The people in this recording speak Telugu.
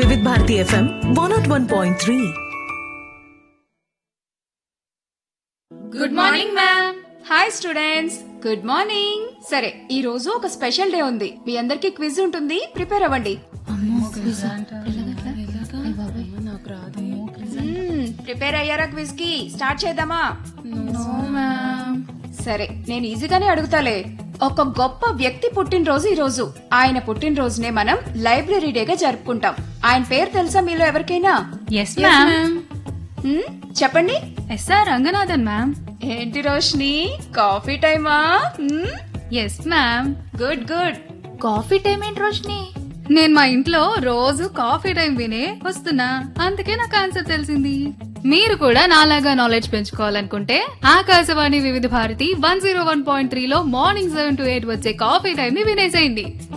వివిధ Bharati FM one naught one point three good morning ma'am hi students good morning సరే ఈ రోజు ఒక స్పెషల్ డే ఉంది మీ అందరికి క్విజ్ ఉంటుంది ప్రిపేర్ అవ్వండి ప్రిపేర్ అయ్యారా క్విజ్ కి స్టార్ట్ చేద్దామా సరే నేను ఈజీగానే అడుగుతాలే ఒక గొప్ప వ్యక్తి పుట్టినరోజు ఈ రోజు ఆయన పుట్టినరోజునే మనం లైబ్రరీ డేగా జరుపుకుంటాం ఆయన పేరు తెలుసా మీలో ఎవరికైనా ఎస్ మ్యామ్ మ్మ్, చెప్పండి ఎస్ఆర్ రంగనాథన్ మ్యామ్ ఏంటి రోష్ని కాఫీ టైమా మ్మ్? Yes ma'am good good coffee time ఏంటి రోషిని నేను మా ఇంట్లో రోజు కాఫీ టైం వినే వస్తున్నా అందుకే నాకు ఆన్సర్ తెలిసింది మీరు కూడా నాలాగా నాలెడ్జ్ పెంచుకోవాలనుకుంటే Akashvani Vividh Bharati one zero one point త్రీలో మార్నింగ్ సెవెన్ టు ఎయిట్ వచ్చే కాఫీ టైం ని వినేసేయండి